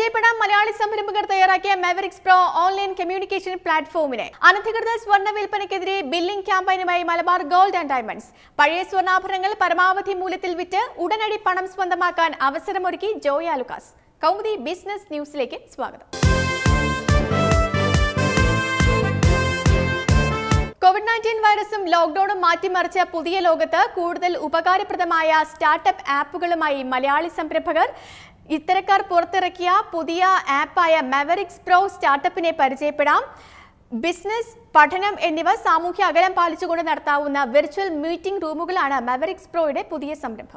പരിചയപ്പെടാൻ മലയാളി സംരംഭകർ തയ്യാറാക്കിയ മെവറിക്സ് പ്രോ ഓൺലൈൻ കമ്മ്യൂണിക്കേഷൻ പ്ലാറ്റ്ഫോമിനെ അനധികൃത സ്വർണ്ണ വിൽപ്പനയ്ക്കെതിരെ ബില്ലിംഗ് ക്യാമ്പയിനുമായി മലബാർ ഗോൾഡ് ആൻഡ് ഡയമണ്ട്സ് പഴയ സ്വർണ്ണാഭരണങ്ങൾ പരമാവധി മൂല്യത്തിൽ വിറ്റ് ഉടനടി പണം സ്വന്തമാക്കാൻ അവസരമൊരുക്കി ജോയ ലുക്കാസ് കൗമുദി ബിസിനസ് ന്യൂസിലേക്ക് സ്വാഗതം കോവിഡ് നയൻറ്റീൻ വൈറസും ലോക്ഡൌണും മാറ്റിമറിച്ച പുതിയ ലോകത്ത് കൂടുതൽ ഉപകാരപ്രദമായ സ്റ്റാർട്ടപ്പ് ആപ്പുകളുമായി മലയാളി സംരംഭകർ ഇത്തരക്കാർ പുറത്തിറക്കിയ പുതിയ ആപ്പായ മെവറിക്സ് പ്രോ സ്റ്റാർട്ടപ്പിനെ പരിചയപ്പെടാം ബിസിനസ് പഠനം എന്നിവ സാമൂഹ്യ അകലം പാലിച്ചുകൊണ്ട് നടത്താവുന്ന വിർച്വൽ മീറ്റിംഗ് റൂമുകളാണ് മെവറിക്സ് പ്രോയുടെ പുതിയ സംരംഭം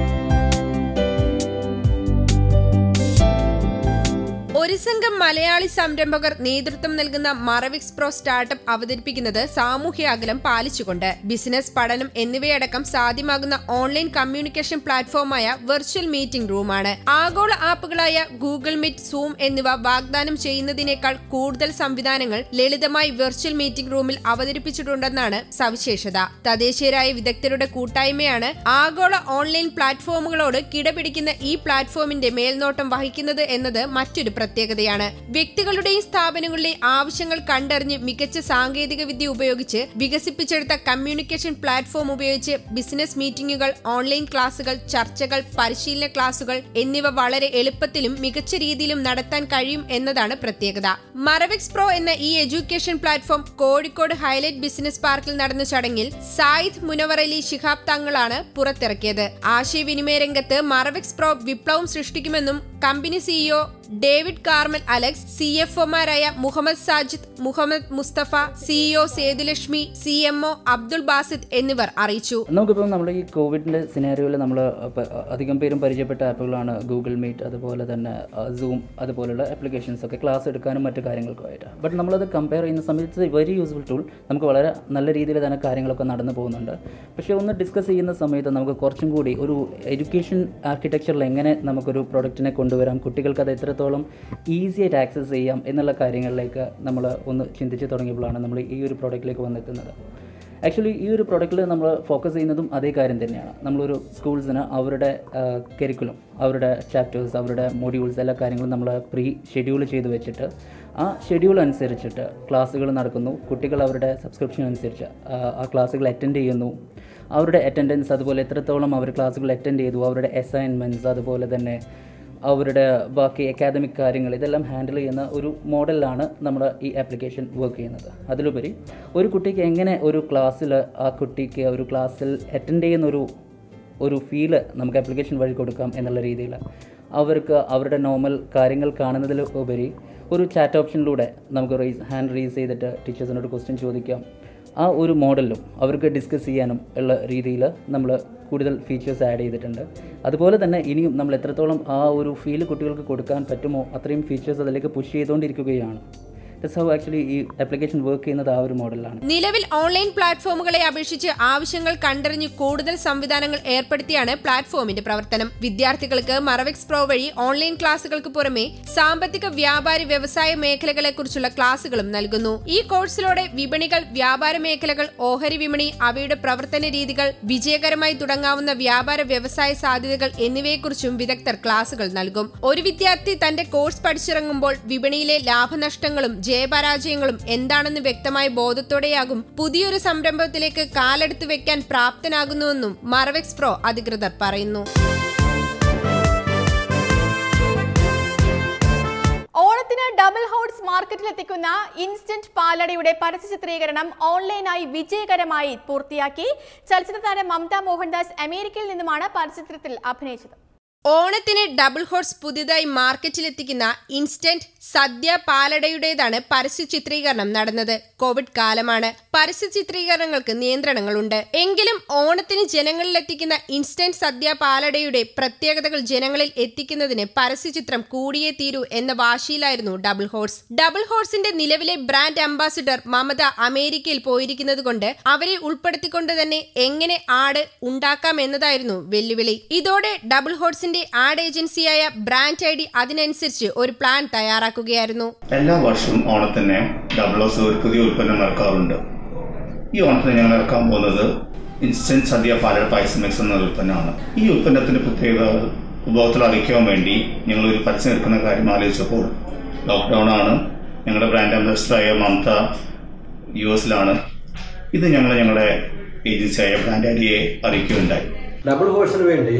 ഒരു സംഘം മലയാളി സംരംഭകർ നേതൃത്വം നൽകുന്ന മറവിക്സ് പ്രോ സ്റ്റാർട്ടപ്പ് അവതരിപ്പിക്കുന്നത് സാമൂഹ്യ അകലം പാലിച്ചുകൊണ്ട് ബിസിനസ് പഠനം എന്നിവയടക്കം സാധ്യമാകുന്ന ഓൺലൈൻ കമ്മ്യൂണിക്കേഷൻ പ്ലാറ്റ്ഫോമായ വെർച്വൽ മീറ്റിംഗ് റൂമാണ് ആഗോള ആപ്പുകളായ ഗൂഗിൾ മീറ്റ് സൂം എന്നിവ വാഗ്ദാനം ചെയ്യുന്നതിനേക്കാൾ കൂടുതൽ സംവിധാനങ്ങൾ ലളിതമായി വെർച്വൽ മീറ്റിംഗ് റൂമിൽ അവതരിപ്പിച്ചിട്ടുണ്ടെന്നാണ് സവിശേഷത തദ്ദേശീയരായ വിദഗ്ധരുടെ കൂട്ടായ്മയാണ് ആഗോള ഓൺലൈൻ പ്ലാറ്റ്ഫോമുകളോട് കിടപിടിക്കുന്ന ഈ പ്ലാറ്റ്ഫോമിന്റെ മേൽനോട്ടം വഹിക്കുന്നത് എന്നത് മറ്റൊരു പ്രത്യേകതയാണ് വ്യക്തികളുടെയും സ്ഥാപനങ്ങളുടെയും ആവശ്യങ്ങൾ കണ്ടറിഞ്ഞ് മികച്ച സാങ്കേതിക വിദ്യ ഉപയോഗിച്ച് വികസിപ്പിച്ചെടുത്ത കമ്മ്യൂണിക്കേഷൻ പ്ലാറ്റ്ഫോം ഉപയോഗിച്ച് ബിസിനസ് മീറ്റിംഗുകൾ ഓൺലൈൻ ക്ലാസുകൾ ചർച്ചകൾ പരിശീലന ക്ലാസുകൾ എന്നിവ വളരെ എളുപ്പത്തിലും മികച്ച രീതിയിലും നടത്താൻ കഴിയും എന്നതാണ് പ്രത്യേകത മറവിക്സ് പ്രോ എന്ന ഈ education platform Kozhikode Hilite business പാർക്കിൽ നടന്ന ചടങ്ങിൽ സായിദ് മുനവർ അലി ശിഹാബ് തങ്ങളാണ് പുറത്തിറക്കിയത് ആശയവിനിമയ രംഗത്ത് മറവിക്സ് പ്രോ വിപ്ലവം സൃഷ്ടിക്കുമെന്നും company CEO David Carmel Alex C F ഒമാരായ Muhammad Sajid Muhammad Mustafa CEO Sethulakshmi C M O Abdul Basid എന്നിവർ അറിയിച്ചു നമുക്കിപ്പം നമ്മൾ ഈ കോവിഡിൻ്റെ സിനാരിയോയിൽ നമ്മൾ അധികം പേരും പരിചയപ്പെട്ട ആപ്പുകളാണ് ഗൂഗിൾ മീറ്റ് അതുപോലെ തന്നെ സൂം അതുപോലുള്ള ആപ്ലിക്കേഷൻസ് ഒക്കെ ക്ലാസ് എടുക്കാനും മറ്റു കാര്യങ്ങൾക്കുമായിട്ട് ബട്ട് നമ്മളത് കമ്പയർ ചെയ്യുന്ന സമയത്ത് വെരി യൂസ്ഫുൾ ടൂൾ നമുക്ക് വളരെ നല്ല രീതിയിൽ തന്നെ കാര്യങ്ങളൊക്കെ നടന്നു പോകുന്നുണ്ട് പക്ഷേ ഒന്ന് ഡിസ്കസ് ചെയ്യുന്ന സമയത്ത് നമുക്ക് കുറച്ചും കൂടി ഒരു എഡ്യൂക്കേഷൻ ആർക്കിടെക്ചറിൽ എങ്ങനെ നമുക്കൊരു പ്രൊഡക്റ്റിനെ കൊണ്ടുവരാം കുട്ടികൾക്ക് അത് എത്രത്തോളം ഈസി ആയിട്ട് ആക്സസ് ചെയ്യാം എന്നുള്ള കാര്യങ്ങളിലേക്ക് നമ്മൾ ഒന്ന് ചിന്തിച്ച് തുടങ്ങിയപ്പോഴാണ് നമ്മൾ ഈ ഒരു പ്രോഡക്റ്റിലേക്ക് വന്നെത്തുന്നത് ആക്ച്വലി ഈ ഒരു പ്രോഡക്റ്റിൽ നമ്മൾ ഫോക്കസ് ചെയ്യുന്നതും അതേ കാര്യം തന്നെയാണ് നമ്മളൊരു സ്കൂൾസിന് അവരുടെ കരിക്കുലം അവരുടെ ചാപ്റ്റേഴ്സ് അവരുടെ മൊഡ്യൂൾസ് എല്ലാ കാര്യങ്ങളും നമ്മൾ പ്രീ ഷെഡ്യൂൾ ചെയ്ത് വെച്ചിട്ട് ആ ഷെഡ്യൂൾ അനുസരിച്ചിട്ട് ക്ലാസ്സുകൾ നടക്കുന്നു കുട്ടികൾ അവരുടെ സബ്സ്ക്രിപ്ഷൻ അനുസരിച്ച് ആ, ആ ക്ലാസ്സുകൾ അറ്റൻഡ് ചെയ്യുന്നു അവരുടെ അറ്റൻഡൻസ് അതുപോലെ എത്രത്തോളം അവർ ക്ലാസ്സുകൾ അറ്റൻഡ് ചെയ്തു അവരുടെ അസൈൻമെൻറ്റ്സ് അതുപോലെ തന്നെ അവരുടെ ബാക്കി അക്കാദമിക് കാര്യങ്ങൾ ഇതെല്ലാം ഹാൻഡിൽ ചെയ്യുന്ന ഒരു മോഡലിലാണ് നമ്മുടെ ഈ ആപ്ലിക്കേഷൻ വർക്ക് ചെയ്യുന്നത് അതിലുപരി ഒരു കുട്ടിക്ക് എങ്ങനെ ഒരു ക്ലാസ്സിൽ ആ കുട്ടിക്ക് ഒരു ക്ലാസ്സിൽ അറ്റൻഡ് ചെയ്യുന്ന ഒരു ഒരു ഫീല് നമുക്ക് ആപ്ലിക്കേഷൻ വഴി കൊടുക്കാം എന്നുള്ള രീതിയിൽ അവർക്ക് അവരുടെ നോർമൽ കാര്യങ്ങൾ കാണുന്നതിൽ ഉപരി ഒരു ചാറ്റ് ഓപ്ഷനിലൂടെ നമുക്ക് റേസ് ഹാൻഡ് റേസ് ചെയ്തിട്ട് ടീച്ചേഴ്സിനോട് ക്വസ്റ്റ്യൻ ചോദിക്കാം ആ ഒരു മോഡലിലും അവർക്ക് ഡിസ്കസ് ചെയ്യാനും ഉള്ള രീതിയിൽ നമ്മൾ കൂടുതൽ ഫീച്ചേഴ്സ് ആഡ് ചെയ്തിട്ടുണ്ട് അതുപോലെ തന്നെ ഇനിയും നമ്മൾ എത്രത്തോളം ആ ഒരു ഫീൽ കുട്ടികൾക്ക് കൊടുക്കാൻ പറ്റുമോ അത്രയും ഫീച്ചേഴ്സ് അതിലേക്ക് പുഷ് ചെയ്തുകൊണ്ടിരിക്കുകയാണ് ദറ്റ്സ് ഹൗ ആക്ച്വലി ഈ ആപ്ലിക്കേഷൻ വർക്ക് ചെയ്യുന്നത് ആ ഒരു മോഡലാണ് നിലവിൽ ഓൺലൈൻ പ്ലാറ്റ്ഫോമുകളെ അപേക്ഷിച്ച് ആവശ്യങ്ങൾ കണ്ടറിഞ്ഞ് കൂടുതൽ സംവിധാനങ്ങൾ ഏർപ്പെടുത്തിയാണ് പ്ലാറ്റ്ഫോമിന്റെ പ്രവർത്തനം വിദ്യാർത്ഥികൾക്ക് മറവിക്സ് പ്രോ വഴി ഓൺലൈൻ ക്ലാസുകൾക്ക് പുറമെ സാമ്പത്തിക വ്യാപാര വ്യവസായ മേഖലകളെക്കുറിച്ചുള്ള ക്ലാസുകളും നൽകുന്നു ഈ കോഴ്സിലൂടെ വിപണികൾ വ്യാപാര മേഖലകൾ ഓഹരി വിപണി അവയുടെ പ്രവർത്തന രീതികൾ വിജയകരമായി തുടങ്ങാവുന്ന വ്യാപാര വ്യവസായ സാധ്യതകൾ എന്നിവയെക്കുറിച്ചും വിദഗ്ധർ ക്ലാസുകൾ നൽകും ഒരു വിദ്യാർത്ഥി തന്റെ കോഴ്സ് പഠിച്ചിറങ്ങുമ്പോൾ വിപണിയിലെ ലാഭനഷ്ടങ്ങളും ജയപരാജയങ്ങളും എന്താണെന്ന് വ്യക്തമായ ബോധത്തോടെയാകും പുതിയൊരു സംരംഭത്തിലേക്ക് കാലെടുത്ത് വെക്കാൻ പ്രാപ്തനാകുന്നുവെന്നും മറവെക്സ് പ്രോ അധികൃതർ പറയുന്നു ഓണത്തിന് ഡബിൾ ഹൗട്ട്സ് മാർക്കറ്റിൽ എത്തിക്കുന്ന ഇൻസ്റ്റന്റ് പാലടയുടെ പരസ്യ ചിത്രീകരണം ഓൺലൈനായി വിജയകരമായി പൂർത്തിയാക്കി ചലച്ചിത്ര താരം മമത മോഹൻദാസ് അമേരിക്കയിൽ നിന്നുമാണ് പരസ്യചിത്രത്തിൽ അഭിനയിച്ചത് ഓണത്തിന് ഡബിൾ ഹോർസ് പുതിയതായി മാർക്കറ്റിലെത്തിക്കുന്ന ഇൻസ്റ്റന്റ് സദ്യ പാലടയുടേതാണ് പരസ്യ ചിത്രീകരണം നടന്നത് കോവിഡ് കാലമാണ് പരസ്യ ചിത്രീകരണങ്ങൾക്ക് നിയന്ത്രണങ്ങളുണ്ട് എങ്കിലും ഓണത്തിന് ജനങ്ങളിലെത്തിക്കുന്ന ഇൻസ്റ്റന്റ് സദ്യ പാലടയുടെ പ്രത്യേകതകൾ ജനങ്ങളിൽ എത്തിക്കുന്നതിന് പരസ്യചിത്രം കൂടിയേ തീരൂ എന്ന വാശിയിലായിരുന്നു ഡബിൾ ഹോർസ് ഡബിൾ ഹോർസിന്റെ നിലവിലെ ബ്രാൻഡ് അംബാസിഡർ മമത അമേരിക്കയിൽ പോയിരിക്കുന്നത് കൊണ്ട് അവരെ ഉൾപ്പെടുത്തിക്കൊണ്ട് തന്നെ എങ്ങനെ ആഡ് ഉണ്ടാക്കാം എന്നതായിരുന്നു വെല്ലുവിളി ഇതോടെ ഡബിൾ ഹോർസിന്റെ ആഡ് ഏജൻസിയായ ബ്രാൻഡ് ഐ ഡി അതിനനുസരിച്ച് ഒരു പ്ലാൻ തയ്യാറാക്കുകയായിരുന്നു എല്ലാ വർഷവും ഓണത്തിന് ഡബിൾ ഓസ് ഒരു പുതിയ ഉൽപ്പന്നം ഇറക്കാറുണ്ട് ഈ ഓണത്തിന് ഞങ്ങൾ ഇറക്കാൻ പോകുന്നത് ഇൻസ്റ്റന്റ് സദ്യ പാലട പായസം മിക്സ് എന്ന ഉൽപ്പന്നമാണ് ഈ ഉൽപ്പന്നത്തിന്റെ പ്രത്യേകത ഉപഭോക്താക്കളെ അറിയിക്കാൻ വേണ്ടി ഞങ്ങൾ ഒരു പരസ്യം എടുക്കുന്ന കാര്യം ആലോചിച്ചപ്പോൾ ലോക്ക്ഡൗൺ ആണ് ഞങ്ങളുടെ ബ്രാൻഡ് അംബാസിഡറായ മമത യു എസിലാണ് ഇത് ഞങ്ങൾ ഞങ്ങളുടെ ഏജൻസിയായ ബ്രാൻഡ് ഐഡിയെ അറിയിക്കുകയുണ്ടായി ഡബിൾ ഹോഴ്സിന് വേണ്ടി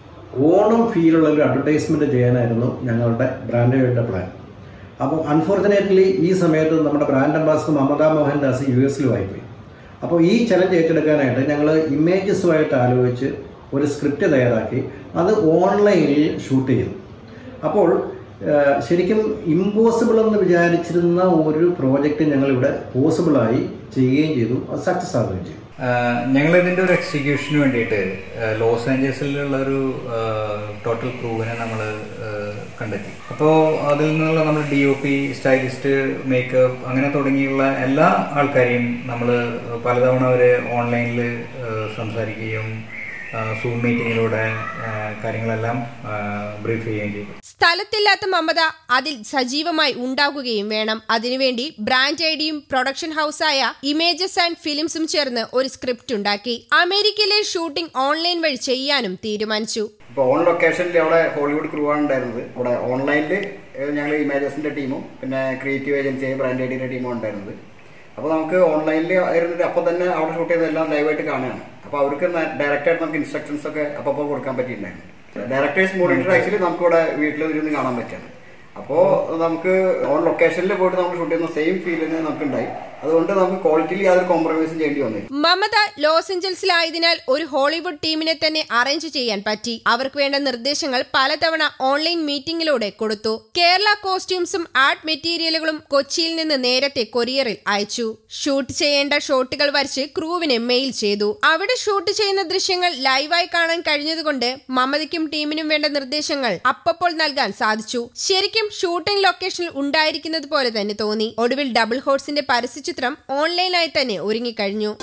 ഓണം ഫീലുള്ള ഒരു അഡ്വർടൈസ്മെൻറ്റ് ചെയ്യാനായിരുന്നു ഞങ്ങളുടെ ബ്രാൻഡയുടെ പ്ലാൻ അപ്പോൾ അൺഫോർച്ചുനേറ്റ്ലി ഈ സമയത്ത് നമ്മുടെ brand ambassador Mamta Mohandas U എസിലുമായി പോയി അപ്പോൾ ഈ ചലഞ്ച് ഏറ്റെടുക്കാനായിട്ട് ഞങ്ങൾ ഇമേജസുമായിട്ട് ആലോചിച്ച് ഒരു സ്ക്രിപ്റ്റ് തയ്യാറാക്കി അത് ഓൺലൈനിൽ ഷൂട്ട് ചെയ്തു അപ്പോൾ ആ, ശരിക്കും ഇമ്പോസിബിൾ എന്ന് വിചാരിച്ചിരുന്ന ഒരു പ്രോജക്റ്റ് ഞങ്ങളിവിടെ പോസിബിളായി ചെയ്യുകയും ചെയ്തു അത് സക്സസ് ആവുകയും ചെയ്തു ഞങ്ങൾ ഇതിൻ്റെ ഒരു എക്സിക്യൂഷന് വേണ്ടിയിട്ട് ആ, ലോസ് ആഞ്ചൽസിലുള്ള ഒരു ടോട്ടൽ ക്രൂവിനെ നമ്മൾ കണ്ടെത്തി അപ്പോൾ അതിൽ നിന്നുള്ള നമ്മൾ D O P stylist makeup അങ്ങനെ തുടങ്ങിയുള്ള എല്ലാ ആൾക്കാരെയും നമ്മൾ പലതവണ അവർ ഓൺലൈനിൽ സംസാരിക്കുകയും സൂം മീറ്റിങ്ങിലൂടെ കാര്യങ്ങളെല്ലാം ബ്രീഫ് ചെയ്യുകയും ചെയ്തു സ്ഥലത്തില്ലാത്ത മമത അതിൽ സജീവമായി ഉണ്ടാകുകയും വേണം അതിനുവേണ്ടി ബ്രാൻഡ് ഐഡിയും പ്രൊഡക്ഷൻ ഹൗസായ ഇമേജസ് ആൻഡ് ഫിലിംസും ചേർന്ന് ഒരു സ്ക്രിപ്റ്റ് ഉണ്ടാക്കി അമേരിക്കയിലെ ഷൂട്ടിംഗ് ഓൺലൈൻ വഴി ചെയ്യാനും തീരുമാനിച്ചു ഇപ്പോൾ ഓൺ ലൊക്കേഷനിൽ അവിടെ ഹോളിവുഡ് ക്രൂ ആണ് ഉണ്ടായിരുന്നത് ഇവിടെ ഓൺലൈനിൽ ഞങ്ങൾ ഇമേജസിന്റെ ടീമും പിന്നെ ക്രിയേറ്റീവ് ഏജൻസിയായ ബ്രാൻഡ് ഐഡിയുടെ ടീമും ഉണ്ടായിരുന്നത് അപ്പോൾ നമുക്ക് ഓൺലൈനിൽ ഇരുന്നിട്ട് അപ്പോൾ തന്നെ അവിടെ ഷൂട്ട് ചെയ്തതെല്ലാം ലൈവായിട്ട് കാണുകയാണ് അപ്പോൾ അവർക്ക് ഡയറക്റ്റായിട്ട് നമുക്ക് ഇൻസ്ട്രക്ഷൻസ് ഒക്കെ അപ്പോൾ അപ്പോൾ കൊടുക്കാൻ പറ്റിയിട്ടുണ്ടായിരുന്നു ഡയറക്ടേഴ്സ് മോണിറ്റർ ആക്ച്വലി നമുക്ക് ഇവിടെ വീട്ടിൽ ഇരുന്ന് കാണാൻ പറ്റുകയാണ് അപ്പോൾ നമുക്ക് ഓൺ ലൊക്കേഷനിൽ പോയിട്ട് നമ്മൾ ഷൂട്ട് ചെയ്യുന്ന സെയിം ഫീൽ തന്നെ നമുക്ക് ഉണ്ടായി അതുകൊണ്ട് നമുക്ക് ക്വാളിറ്റിയിൽ യാതൊരു കോംപ്രമൈസും ചെയ്യേണ്ടി വന്നില്ല മമത ലോസ് ഏഞ്ചൽസിലായതിനാൽ ഒരു ഹോളിവുഡ് ടീമിനെ തന്നെ അറേഞ്ച് ചെയ്യാൻ പറ്റി അവർക്ക് വേണ്ട നിർദ്ദേശങ്ങൾ പലതവണ ഓൺലൈൻ മീറ്റിംഗിലൂടെ കൊടുത്തു കേരള കോസ്റ്റ്യൂംസും ആർട്ട് മെറ്റീരിയലുകളും കൊച്ചിയിൽ നിന്ന് നേരത്തെ കൊറിയറിൽ അയച്ചു ഷൂട്ട് ചെയ്യേണ്ട ഷോട്ടുകൾ വരച്ച് ക്രൂവിന് മെയിൽ ചെയ്തു അവിടെ ഷൂട്ട് ചെയ്യുന്ന ദൃശ്യങ്ങൾ ലൈവായി കാണാൻ കഴിഞ്ഞതുകൊണ്ട് മമതയ്ക്കും ടീമിനും വേണ്ട നിർദ്ദേശങ്ങൾ അപ്പപ്പോൾ നൽകാൻ സാധിച്ചു ശരിക്കും ഷൂട്ടിംഗ് ലൊക്കേഷനിൽ ഉണ്ടായിരിക്കുന്നത് പോലെ തന്നെ തോന്നി ഒടുവിൽ ഡബിൾ ഹോഴ്സിന്റെ പരസ്യചിത്രം ഓൺലൈനായി തന്നെ ഒരുങ്ങിക്കഴിഞ്ഞു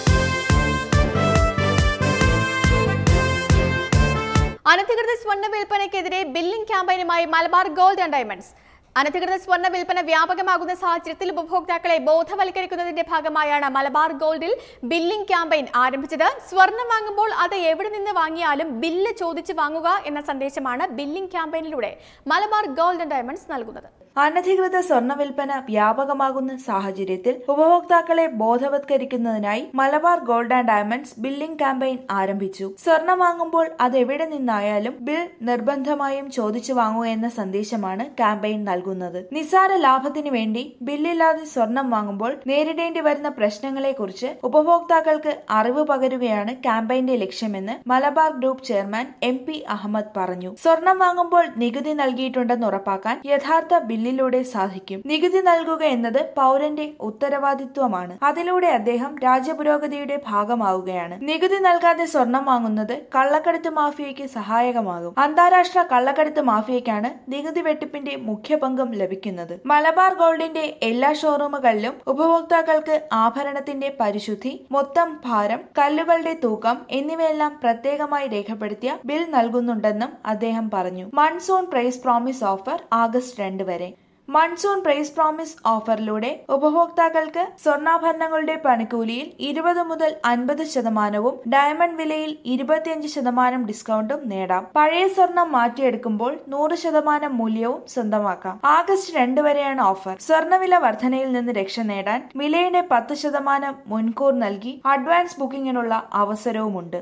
അനധികൃത സ്വർണ്ണ വിൽപ്പനയ്ക്കെതിരെ ബില്ലിംഗ് ക്യാമ്പയിനുമായി മലബാർ ഗോൾഡ് ആൻഡ് ഡയമണ്ട്സ് അനധികൃത സ്വർണ്ണ വിൽപ്പന വ്യാപകമാകുന്ന സാഹചര്യത്തിൽ ഉപഭോക്താക്കളെ ബോധവൽക്കരിക്കുന്നതിന്റെ ഭാഗമായാണ് മലബാർ ഗോൾഡിൽ ബില്ലിംഗ് ക്യാമ്പയിൻ ആരംഭിച്ചത് സ്വർണം വാങ്ങുമ്പോൾ അത് എവിടെ നിന്ന് വാങ്ങിയാലും ബില്ല് ചോദിച്ച് വാങ്ങുക എന്ന സന്ദേശമാണ് ബില്ലിംഗ് ക്യാമ്പയിനിലൂടെ മലബാർ ഗോൾഡ് ആൻഡ് ഡയമണ്ട്സ് നൽകുന്നത് അനധികൃത സ്വർണ്ണ വിൽപ്പന വ്യാപകമാകുന്ന സാഹചര്യത്തിൽ ഉപഭോക്താക്കളെ ബോധവത്കരിക്കുന്നതിനായി Malabar gold and diamonds billing campaign ആരംഭിച്ചു സ്വർണം വാങ്ങുമ്പോൾ അത് എവിടെ നിന്നായാലും ബിൽ നിർബന്ധമായും ചോദിച്ചു വാങ്ങുക എന്ന സന്ദേശമാണ് ക്യാമ്പയിൻ നൽകുന്നത് നിസ്സാര ലാഭത്തിനു വേണ്ടി ബില്ലില്ലാതെ സ്വർണം വാങ്ങുമ്പോൾ നേരിടേണ്ടി വരുന്ന പ്രശ്നങ്ങളെക്കുറിച്ച് ഉപഭോക്താക്കൾക്ക് അറിവ് പകരുകയാണ് ക്യാമ്പയിന്റെ ലക്ഷ്യമെന്ന് Malabar group chairman M P Ahammed പറഞ്ഞു സ്വർണം വാങ്ങുമ്പോൾ നികുതി നൽകിയിട്ടുണ്ടെന്ന് ഉറപ്പാക്കാൻ യഥാർത്ഥ ബില്ലിലൂടെ സാധിക്കും നികുതി നൽകുക എന്നത് പൗരന്റെ ഉത്തരവാദിത്വമാണ് അതിലൂടെ അദ്ദേഹം രാജ്യപുരോഗതിയുടെ ഭാഗമാവുകയാണ് നികുതി നൽകാതെ സ്വർണം വാങ്ങുന്നത് കള്ളക്കടത്ത് മാഫിയയ്ക്ക് സഹായകമാകും അന്താരാഷ്ട്ര കള്ളക്കടത്ത് മാഫിയയ്ക്കാണ് നികുതി വെട്ടിപ്പിന്റെ മുഖ്യ പങ്കും ലഭിക്കുന്നത് മലബാർ ഗോൾഡിന്റെ എല്ലാ ഷോറൂമുകളിലും ഉപഭോക്താക്കൾക്ക് ആഭരണത്തിന്റെ പരിശുദ്ധി മൊത്തം ഭാരം കല്ലുകളുടെ തൂക്കം എന്നിവയെല്ലാം പ്രത്യേകമായി രേഖപ്പെടുത്തിയ ബിൽ നൽകുന്നുണ്ടെന്നും അദ്ദേഹം പറഞ്ഞു monsoon price promise offer August രണ്ട് വരെ മൺസൂൺ പ്രൈസ് പ്രോമിസ് ഓഫറിലൂടെ ഉപഭോക്താക്കൾക്ക് സ്വർണ്ണാഭരണങ്ങളുടെ പണിക്കൂലിയിൽ ഇരുപത് മുതൽ അൻപത് ശതമാനവും ഡയമണ്ട് വിലയിൽ ഇരുപത്തിയഞ്ച് ശതമാനം ഡിസ്കൗണ്ടും നേടാം പഴയ സ്വർണം മാറ്റിയെടുക്കുമ്പോൾ നൂറ് ശതമാനം മൂല്യവും സ്വന്തമാക്കാം ആഗസ്റ്റ് രണ്ട് വരെയാണ് ഓഫർ സ്വർണ്ണവില വർധനയിൽ നിന്ന് രക്ഷ നേടാൻ വിലയുടെ പത്ത് ശതമാനം മുൻകൂർ നൽകി അഡ്വാൻസ് ബുക്കിംഗിനുള്ള അവസരവുമുണ്ട്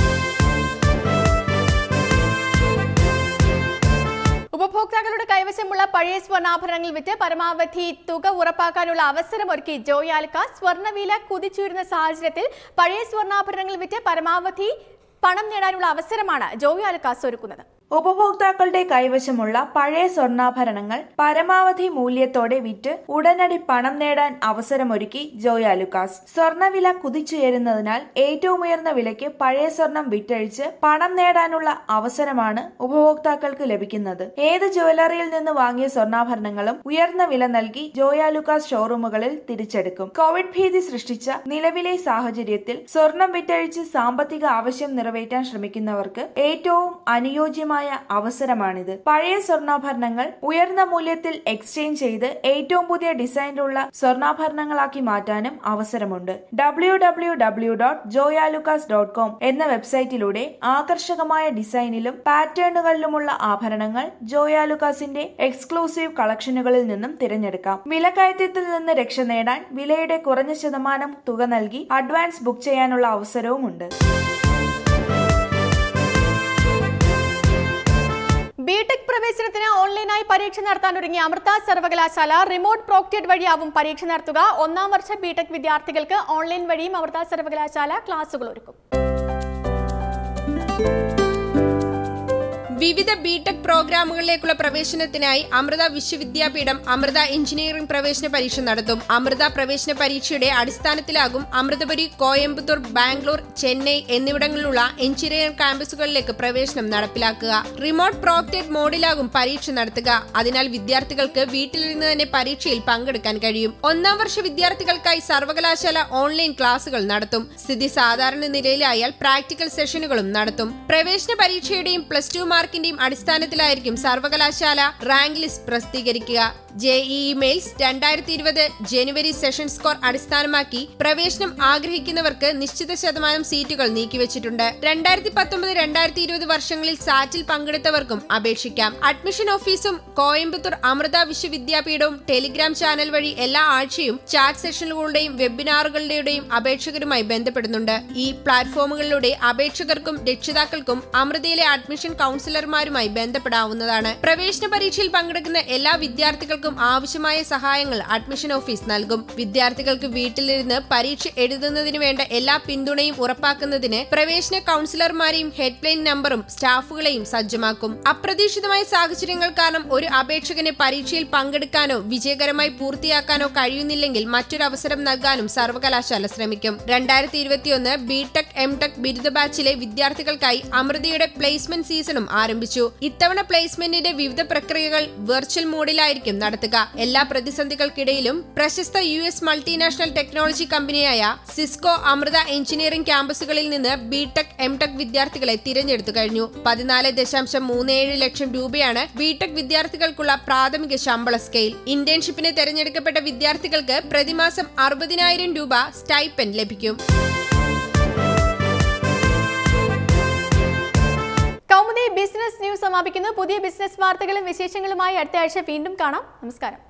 ഉപഭോക്താക്കളുടെ കൈവശമുള്ള പഴയ സ്വർണ്ണാഭരണങ്ങൾ വിറ്റ് പരമാവധി തുക ഉറപ്പാക്കാനുള്ള അവസരമൊരുക്കി ജോയാൽക്ക സ്വർണ്ണവില കുതിച്ചുയരുന്ന സാഹചര്യത്തിൽ പഴയ സ്വർണ്ണാഭരണങ്ങൾ വിറ്റ് പരമാവധി പണം നേടാനുള്ള അവസരമാണ് ജോയാൽക്കാസ് ഒരുക്കുന്നത് ഉപഭോക്താക്കളുടെ കൈവശമുള്ള പഴയ സ്വർണ്ണാഭരണങ്ങൾ പരമാവധി മൂല്യത്തോടെ വിറ്റ് ഉടനടി പണം നേടാൻ അവസരമൊരുക്കി ജോയ ലുക്കാസ് സ്വർണ്ണവില കുതിച്ചുയരുന്നതിനാൽ ഏറ്റവും ഉയർന്ന വിലയ്ക്ക് പഴയ സ്വർണം വിറ്റഴിച്ച് പണം നേടാനുള്ള അവസരമാണ് ഉപഭോക്താക്കൾക്ക് ലഭിക്കുന്നത് ഏത് ജ്വല്ലറിയിൽ നിന്ന് വാങ്ങിയ സ്വർണ്ണാഭരണങ്ങളും ഉയർന്ന വില നൽകി ജോയ ലുക്കാസ് ഷോറൂമുകളിൽ തിരിച്ചെടുക്കും കോവിഡ് ഭീതി സൃഷ്ടിച്ച നിലവിലെ സാഹചര്യത്തിൽ സ്വർണം വിറ്റഴിച്ച് സാമ്പത്തിക ആവശ്യം നിറവേറ്റാൻ ശ്രമിക്കുന്നവർക്ക് ഏറ്റവും അനുയോജ്യമായ സുവർണമായ അവസരമാണിത് പഴയ സ്വർണ്ണാഭരണങ്ങൾ ഉയർന്ന മൂല്യത്തിൽ എക്സ്ചേഞ്ച് ചെയ്ത് ഏറ്റവും പുതിയ ഡിസൈനിലുള്ള സ്വർണ്ണാഭരണങ്ങളാക്കി മാറ്റാനും അവസരമുണ്ട് W W W dot Joyalukkas dot com എന്ന വെബ്സൈറ്റിലൂടെ ആകർഷകമായ ഡിസൈനിലും പാറ്റേണുകളിലുമുള്ള ആഭരണങ്ങൾ ജോയാലുക്കാസിന്റെ എക്സ്ക്ലൂസീവ് കളക്ഷനുകളിൽ നിന്നും തിരഞ്ഞെടുക്കാം വിലക്കയറ്റത്തിൽ നിന്ന് രക്ഷ നേടാൻ വിലയുടെ കുറഞ്ഞ ശതമാനം തുക നൽകി അഡ്വാൻസ് ബുക്ക് ചെയ്യാനുള്ള അവസരവുമുണ്ട് ബിടെക് പ്രവേശനത്തിന് ഓൺലൈനായി പരീക്ഷ നടത്താൻ ഒരുങ്ങിയ അമൃത സർവകലാശാല റിമോട്ട് പ്രോക്റ്റഡ് വഴിയാവും പരീക്ഷ നടത്തുക ഒന്നാം വർഷ ബിടെക് വിദ്യാർത്ഥികൾക്ക് ഓൺലൈൻ വഴിയും അമൃത സർവകലാശാല ക്ലാസുകൾ ഒരുക്കും വിവിധ ബിടെക് പ്രോഗ്രാമുകളിലേക്കുള്ള പ്രവേശനത്തിനായി അമൃത വിശ്വവിദ്യാപീഠം അമൃത എഞ്ചിനീയറിംഗ് പ്രവേശന പരീക്ഷ നടത്തും അമൃത പ്രവേശന പരീക്ഷയുടെ അടിസ്ഥാനത്തിലാകും അമൃതപുരി കോയമ്പത്തൂർ ബാംഗ്ലൂർ ചെന്നൈ എന്നിവിടങ്ങളിലുള്ള എഞ്ചിനീയറിംഗ് ക്യാമ്പസുകളിലേക്ക് പ്രവേശനം നടപ്പിലാക്കുക റിമോട്ട് പ്രോക്റ്റഡ് മോഡിലാകും പരീക്ഷ നടത്തുക അതിനാൽ വിദ്യാർത്ഥികൾക്ക് വീട്ടിലിരുന്ന് തന്നെ പരീക്ഷയിൽ പങ്കെടുക്കാൻ കഴിയും ഒന്നാം വർഷ വിദ്യാർത്ഥികൾക്കായി സർവകലാശാല ഓൺലൈൻ ക്ലാസുകൾ നടത്തും സ്ഥിതി സാധാരണ നിലയിലായാൽ പ്രാക്ടിക്കൽ സെഷനുകളും നടത്തും പ്രവേശന പരീക്ഷയുടെയും പ്ലസ് ടു മാർക്കിന്റെയും അടിസ്ഥാനത്തിലായിരിക്കും സർവകലാശാല റാങ്ക് ലിസ്റ്റ് പ്രസിദ്ധീകരിക്കുക ജെഇഇ മെയിൽസ് രണ്ടായിരത്തി ഇരുപത് ജനുവരി സെഷൻ സ്കോർ അടിസ്ഥാനമാക്കി പ്രവേശനം ആഗ്രഹിക്കുന്നവർക്ക് നിശ്ചിത ശതമാനം സീറ്റുകൾ നീക്കിവച്ചിട്ടുണ്ട് രണ്ടായിരത്തി പത്തൊമ്പത് രണ്ടായിരത്തി ഇരുപത് വർഷങ്ങളിൽ സാറ്റിൽ പങ്കെടുത്തവർക്കും അപേക്ഷിക്കാം അഡ്മിഷൻ ഓഫീസും കോയമ്പത്തൂർ അമൃത വിശ്വവിദ്യാപീഠവും ടെലിഗ്രാം ചാനൽ വഴി എല്ലാ ആഴ്ചയും ചാറ്റ് സെഷനുകളുടെയും വെബിനാറുകളുടെയും അപേക്ഷകരുമായി ബന്ധപ്പെടുന്നുണ്ട് ഈ പ്ലാറ്റ്ഫോമുകളിലൂടെ അപേക്ഷകർക്കും രക്ഷിതാക്കൾക്കും അമൃതയിലെ അഡ്മിഷൻ കൗൺസിലർമാരുമായി ബന്ധപ്പെടാവുന്നതാണ് പ്രവേശന പരീക്ഷയിൽ പങ്കെടുക്കുന്ന എല്ലാ വിദ്യാർത്ഥികൾക്കും ആവശ്യമായ സഹായങ്ങൾ അഡ്മിഷൻ ഓഫീസ് നൽകും വിദ്യാർത്ഥികൾക്ക് വീട്ടിലിരുന്ന് പരീക്ഷ എഴുതുന്നതിന് വേണ്ട എല്ലാ പിന്തുണയും ഉറപ്പാക്കുന്നതിന് പ്രവേശന കൗൺസിലർമാരെയും ഹെൽപ്ലൈൻ നമ്പറും സ്റ്റാഫുകളെയും സജ്ജമാക്കും അപ്രതീക്ഷിതമായ സാഹചര്യങ്ങൾ കാരണം ഒരു അപേക്ഷകന് പരീക്ഷയിൽ പങ്കെടുക്കാനോ വിജയകരമായി പൂർത്തിയാക്കാനോ കഴിയുന്നില്ലെങ്കിൽ മറ്റൊരു അവസരം നൽകാനും സർവകലാശാല ശ്രമിക്കും രണ്ടായിരത്തി ഇരുപത്തിയൊന്ന് ബിടെക് എംടെക് ബിരുദ ബാച്ചിലെ വിദ്യാർത്ഥികൾക്കായി അമൃതയുടെ പ്ലേസ്മെന്റ് സീസണും ആരംഭിച്ചു ഇത്തവണ പ്ലേസ്മെന്റിന്റെ വിവിധ പ്രക്രിയകൾ വെർച്വൽ മോഡിലായിരിക്കും നടത്തുക എല്ലാ പ്രതിസന്ധികൾക്കിടയിലും പ്രശസ്ത യു എസ് മൾട്ടിനാഷണൽ ടെക്നോളജി കമ്പനിയായ സിസ്കോ അമൃത എഞ്ചിനീയറിംഗ് ക്യാമ്പസുകളിൽ നിന്ന് ബിടെക് എംടെക് വിദ്യാർത്ഥികളെ തിരഞ്ഞെടുത്തു കഴിഞ്ഞു പതിനാല് ദശാംശം മൂന്ന് ഏഴ് ലക്ഷം രൂപയാണ് ബിടെക് വിദ്യാർത്ഥികൾക്കുള്ള പ്രാഥമിക ശമ്പള സ്കെയിൽ ഇന്റേൺഷിപ്പിന് തെരഞ്ഞെടുക്കപ്പെട്ട വിദ്യാർത്ഥികൾക്ക് പ്രതിമാസം അറുപതിനായിരം രൂപ സ്റ്റൈപ്പൻ ലഭിക്കും കൗമുദി ബിസിനസ് ന്യൂസ് സമാപിക്കുന്നു പുതിയ ബിസിനസ് വാർത്തകളും വിശേഷങ്ങളുമായി അടുത്ത ആഴ്ച വീണ്ടും കാണാം നമസ്കാരം